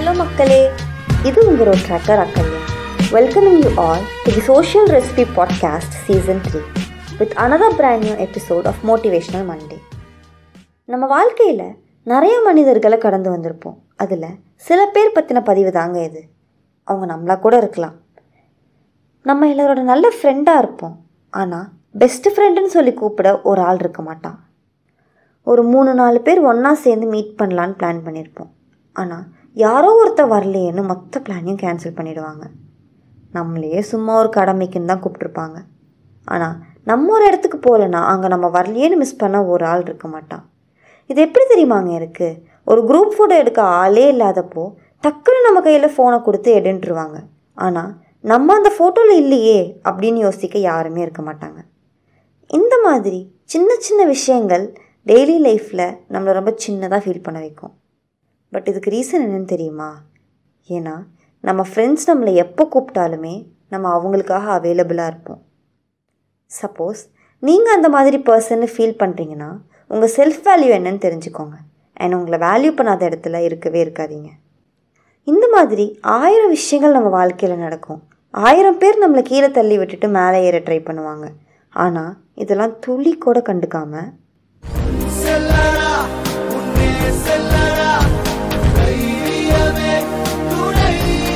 hello மக்களே இது உங்கள் road tracker Akkalya welcoming you all to the social recipe podcast season three with another brand new episode of motivational Monday நம்ம வாழ்க்கையில் நிறைய மனிதர்களை கடந்து வந்திருப்போம் அதில் சில பேர் பற்றின பதிவு தாங்க இது அவங்க நம்மளா கூட இருக்கலாம் நம்ம எல்லாரோட நல்ல ஃப்ரெண்டாக இருப்போம் ஆனால் பெஸ்ட் ஃப்ரெண்டுன்னு சொல்லி கூப்பிட ஒரு ஆள் இருக்க மாட்டான் ஒரு மூணு நாலு பேர் ஒன்றா சேர்ந்து மீட் பண்ணலான்னு பிளான் பண்ணியிருப்போம் ஆனால் யாரோ ஒருத்தர் வரலையேன்னு மொத்த பிளானையும் கேன்சல் பண்ணிடுவாங்க நம்மளையே சும்மா ஒரு கடமைக்குன்னு தான் கூப்பிட்ருப்பாங்க ஆனால் நம்ம ஒரு இடத்துக்கு போகலன்னா அங்கே நம்ம வரலையேன்னு மிஸ் பண்ண ஒரு ஆள் இருக்க மாட்டான் இது எப்படி தெரியுமாங்க இருக்குது ஒரு குரூப் ஃபோட்டோ எடுக்க ஆளே இல்லாதப்போ டக்குன்னு நம்ம கையில் ஃபோனை கொடுத்து எடுன்ட்டுருவாங்க ஆனால் நம்ம அந்த ஃபோட்டோவில் இல்லையே அப்படின்னு யோசிக்க யாருமே இருக்க மாட்டாங்க இந்த மாதிரி சின்ன சின்ன விஷயங்கள் டெய்லி லைஃப்பில் நம்மளை ரொம்ப சின்னதாக ஃபீல் பண்ண வைக்கும் பட் இதுக்கு ரீசன் என்னன்னு தெரியுமா ஏன்னா நம்ம ஃப்ரெண்ட்ஸ் நம்மளை எப்போ கூப்பிட்டாலுமே நம்ம அவங்களுக்காக அவைலபிளாக இருப்போம் சப்போஸ் நீங்கள் அந்த மாதிரி பர்சன்னு ஃபீல் பண்ணுறீங்கன்னா உங்கள் செல்ஃப் வேல்யூ என்னன்னு தெரிஞ்சுக்கோங்க அண்ட் உங்களை வேல்யூ பண்ணாத இடத்துல இருக்கவே இருக்காதீங்க இந்த மாதிரி ஆயிரம் விஷயங்கள் நம்ம வாழ்க்கையில் நடக்கும் ஆயிரம் பேர் நம்மளை கீழே தள்ளி விட்டுட்டு மேலே ஏற ட்ரை பண்ணுவாங்க ஆனால் இதெல்லாம் துளி கூட கண்டுக்காமல் செல்லடா உன்னே செல்லடா தைரியமே துணை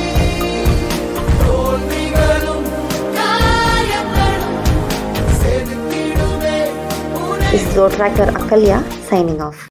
தோல்விகளும் காயங்களும் செதுக்கிடுமே உனை is tracker Akkalya signing of